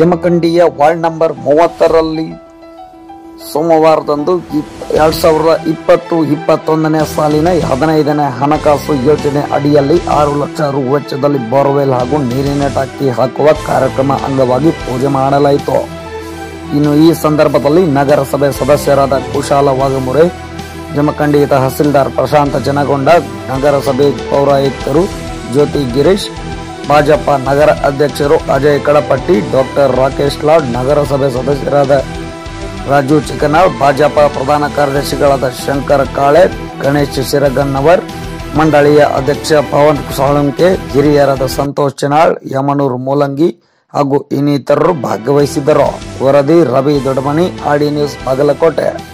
ಜಮಖಂಡಿಯ ward number ಮೂವತ್ತರಲ್ಲಿ ಸೋಮವಾರದಂದು ಇಪ್- ಎರಡ್ ಸಾವಿರದ ಇಪ್ಪತ್ತು ಇಪ್ಪತ್ತೊಂದನೇ ಸಾಲಿನ ಹದಿನೈದನೇ ಹಣಕಾಸು ಯೋಜನೆ ಅಡಿಯಲ್ಲಿ ಆರು ಲಕ್ಷ ರು ವೆಚ್ಚದಲ್ಲಿ ಬೋರ್ವೆಲ್ ಹಾಗೂ ನೀರಿನ ಟಾಕಿ ಹಾಕುವ ಕಾರ್ಯಕ್ರಮ ಅಂಗವಾಗಿ ಪೂಜೆ ಮಾಡಲಾಯಿತು ಇನ್ನು ಈ ಸಂದರ್ಭದಲ್ಲಿ ನಗರಸಭೆ ಸದಸ್ಯರಾದ ಕುಶಾಲ ವಾಗಮುರೆ ಜಮಖಂಡಿ ತಹಸೀಲ್ದಾರ್ ಪ್ರಶಾಂತ ಜನಗೊಂಡ ನಗರಸಭೆ ಪೌರಾಯುಕ್ತರು ಜ್ಯೋತಿ ಗಿರೀಶ್ ಭಾಜಪ ನಗರ ಅಧ್ಯಕ್ಷರು ಅಜಯ್ ಕಡಪಟ್ಟಿ ಡಾಕ್ಟರ್ ರಾಕೇಶ್ ಲಾಡ್ ನಗರಸಭೆ ಸದಸ್ಯರಾದ ರಾಜು ಚಿಕನಾಳ್ ಭಾಜಪ ಪ್ರಧಾನ ಕಾರ್ಯದರ್ಶಿಗಳಾದ ಶಂಕರ ಕಾಳೆ ಗಣೇಶ್ ಶಿರಗನ್ನವರ್ ಮಂಡಳಿಯ ಅಧ್ಯಕ್ಷ ಪವನ್ ಸಾಳುಂಕೆ ಹಿರಿಯರಾದ ಸಂತೋಷ್ ಚನಾಳ್ ಯಮನೂರ್ ಮೂಲಂಗಿ ಹಾಗೂ ಇನ್ನಿತರರು ಭಾಗವಹಿಸಿದ್ದರು ವರದಿ ರವಿ ದೊಡ್ಮನಿ ಆಡಿ ನ್ಯೂಸ್ ಬಾಗಲಕೋಟೆ